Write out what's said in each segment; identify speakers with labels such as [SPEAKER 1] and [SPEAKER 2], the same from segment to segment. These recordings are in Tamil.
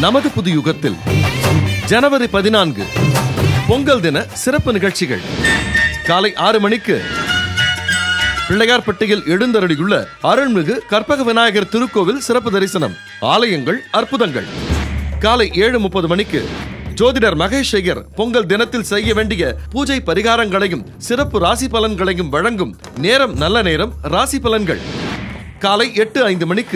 [SPEAKER 1] நமது புது யுகத்தில் ஜனவரி பதினான்கு பொங்கல் தின சிறப்பு நிகழ்ச்சிகள் காலை ஆறு மணிக்கு பிள்ளையார்பட்டியில் எழுந்தருளியுள்ள அருள்மிகு கற்பக விநாயகர் திருக்கோவில் சிறப்பு தரிசனம் ஆலயங்கள் அற்புதங்கள் காலை ஏழு முப்பது மணிக்கு ஜோதிடர் மகேஷ் ஐயர் பொங்கல் தினத்தில் செய்ய வேண்டிய பூஜை பரிகாரங்களையும் சிறப்பு ராசி பலன்களையும் வழங்கும் நேரம் நல்ல நேரம் ராசி பலன்கள் காலை எட்டு ஐந்து மணிக்கு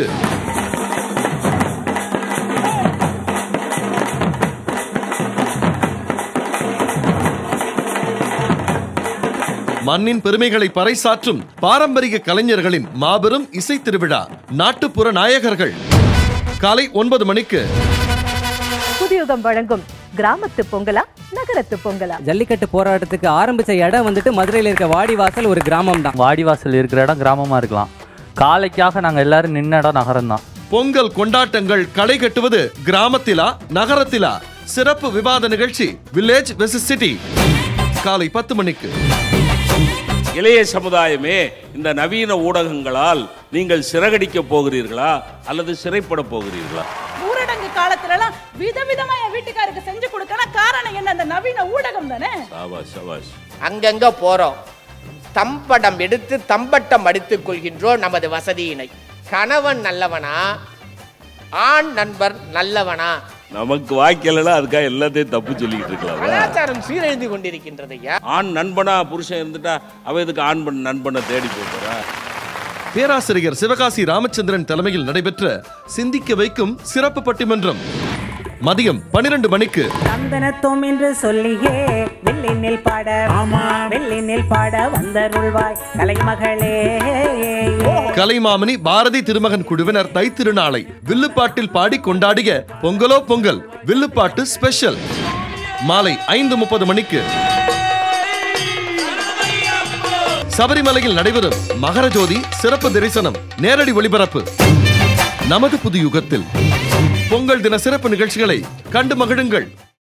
[SPEAKER 1] மண்ணின் பெருமைகளை பறைசாற்றும் பாரம்பரிய கலைஞர்களின் மாபெரும் இசை திருவிழா நாட்டுப்புற நாயகர்கள் காலை ஒன்பது மணிக்கு
[SPEAKER 2] புதியுகம் வழங்கும் கிராமத்து பொங்கலா நகரத்து பொங்கலா
[SPEAKER 3] ஜல்லிக்கட்டு போராட்டத்துக்கு ஆரம்பிச்ச இடம் வந்துட்டு மதுரையில் இருக்க வாடிவாசல் ஒரு கிராமம் தான்
[SPEAKER 4] வாடிவாசல் இருக்கிற இடம் கிராமமாக இருக்கலாம் காலைக்காக நாங்கள் எல்லாரும் நின்ன இடம் நகரம் தான்
[SPEAKER 1] பொங்கல் கொண்டாட்டங்கள் களை கட்டுவது கிராமத்திலா நகரத்திலா சிறப்பு விவாத நிகழ்ச்சி வில்லேஜ் வெர்சஸ் சிட்டி காலை பத்து மணிக்கு
[SPEAKER 5] இளைய சமுதாயமே இந்த நவீன ஊடகங்களால் நீங்கள் சிறகடிக்க போகிறீர்களா அல்லது சிறைப்பட போகிறீர்களா
[SPEAKER 6] ஊரடங்கு காலத்துல எல்லாம் விதவிதமா என் வீட்டுக்காருக்கு செஞ்சு கொடுக்கணும் காரணம் என்ன அந்த நவீன ஊடகம் தானே
[SPEAKER 5] சாபாஷ் சாபாஷ்
[SPEAKER 7] அங்கங்க போறோம் தம்படம் எடுத்து தம்பட்டம் அடித்துக் கொள்கின்றோம் நமது வசதியினை கணவன் நல்லவனா ஆண் நண்பர் நல்லவனா
[SPEAKER 5] நமக்கு வாய்க்கலன்னா அதுக்காக எல்லாத்தையும் தப்பு சொல்லிக்கிட்டு இருக்கலாம்
[SPEAKER 7] கலாச்சாரம் சீரழிந்து கொண்டிருக்கின்றது ஐயா
[SPEAKER 5] ஆண் நண்பனா புருஷன் இருந்துட்டா அவ எதுக்கு ஆண் பண் நண்பனை தேடி போறா
[SPEAKER 1] பேராசிரியர் சிவகாசி ராமச்சந்திரன் தலைமையில் நடைபெற்ற சிந்திக்க வைக்கும் சிறப்பு பட்டிமன்றம் மதியம் பனிரெண்டு மணிக்கு
[SPEAKER 8] சந்தனத்தோம் என்று சொல்லியே வெள்ளினில் பாட வெள்ளினில் பாட வந்தருள்வாய் கலைமகளே
[SPEAKER 1] கலைமாமணி பாரதி திருமகன் குழுவினர் தைத்திருநாளை வில்லுப்பாட்டில் பாடி கொண்டாடிய பொங்கலோ பொங்கல் வில்லுப்பாட்டு ஸ்பெஷல் மாலை ஐந்து முப்பது மணிக்கு சபரிமலையில் நடைபெறும் மகரஜோதி சிறப்பு தரிசனம் நேரடி ஒளிபரப்பு நமது புது யுகத்தில் பொங்கல் தின சிறப்பு நிகழ்ச்சிகளை கண்டு மகிழுங்கள்